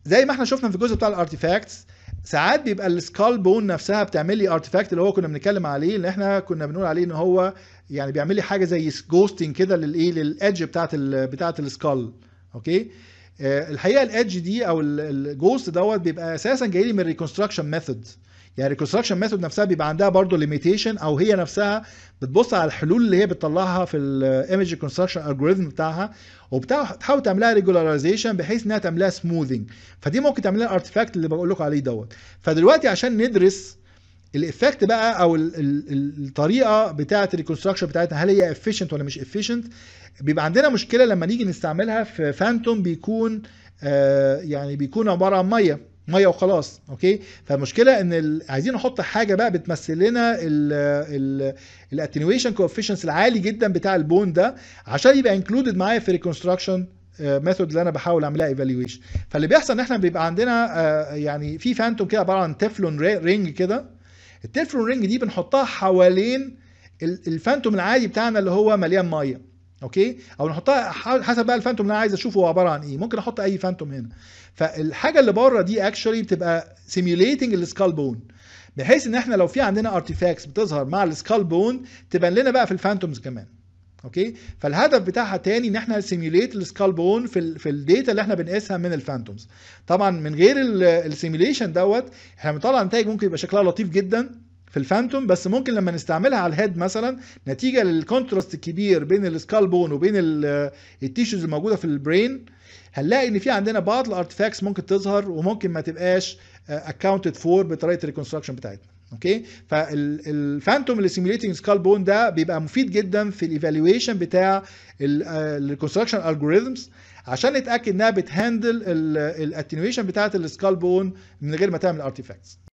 زي ما احنا شفنا في الجزء بتاع الارتيفاكتس ساعات بيبقى السكال بون نفسها بتعمل لي ارتيفاكت اللي هو كنا بنتكلم عليه اللي احنا كنا بنقول عليه ان هو يعني بيعمل لي حاجه زي جوستنج كده للايه للادج بتاعت ال بتاعت السكال اوكي آه، الحقيقه الادج دي او الجوست دوت بيبقى اساسا جاي لي من الريكونستراكشن ميثود يعني الريكونستراكشن ميثود نفسها بيبقى عندها برضه ليميتيشن او هي نفسها بتبص على الحلول اللي هي بتطلعها في الايمج ريكونستراكشن الجوريزم بتاعها وبتحاول تعملها ريجولاريزيشن بحيث انها تعملها سموذنج فدي ممكن تعملها الارتفاكت اللي بقول لكم عليه دوت فدلوقتي عشان ندرس الايفكت بقى او ال ال الطريقه بتاعه الريكونستراكشن بتاعتنا هل هي افيشنت ولا مش افيشنت بيبقى عندنا مشكله لما نيجي نستعملها في فانتوم بيكون آه يعني بيكون عباره عن ميه ميه وخلاص اوكي فالمشكله ان ال... عايزين نحط حاجه بقى بتمثل لنا الاتنيويشن كوفيشنس العالي جدا بتاع البون ده عشان يبقى انكلودد معايا في ريكونستراكشن ميثود اللي انا بحاول اعملها ايفالويشن فاللي بيحصل ان احنا بيبقى عندنا uh, يعني في فانتوم كده عباره عن تeflon رينج كده التeflon رينج دي بنحطها حوالين الفانتوم العادي بتاعنا اللي هو مليان ميه اوكي او نحطها حسب بقى الفانتوم اللي انا عايز اشوفه هو عباره عن ايه ممكن احط اي فانتوم هنا فالحاجه اللي بره دي اكشولي بتبقى سيميوليتنج السكال بون بحيث ان احنا لو في عندنا ارتيفاكتس بتظهر مع السكال بون تبان لنا بقى في الفانتومز كمان اوكي فالهدف بتاعها تاني ان احنا سيميوليت السكال بون في ال في الداتا اللي احنا بنقيسها من الفانتومز طبعا من غير السيميوليشن دوت احنا بنطلع نتائج ممكن يبقى شكلها لطيف جدا في الفانتوم بس ممكن لما نستعملها على الهيد مثلا نتيجه للكونتراست الكبير بين السكال بون وبين التيشوز الموجوده في البرين هنلاقي ان في عندنا بعض الارتفاكتس ممكن تظهر وممكن ما تبقاش اكاونتد فور بطريقه الريكونستراكشن بتاعتنا اوكي فالفانتوم اللي سيميوليتنج سكال بون ده بيبقى مفيد جدا في الايفالويشن بتاع الريكونستراكشن الجوريزمز عشان نتاكد انها بتهندل الاتنيويشن بتاعت السكال بون من غير ما تعمل ارتيفاكتس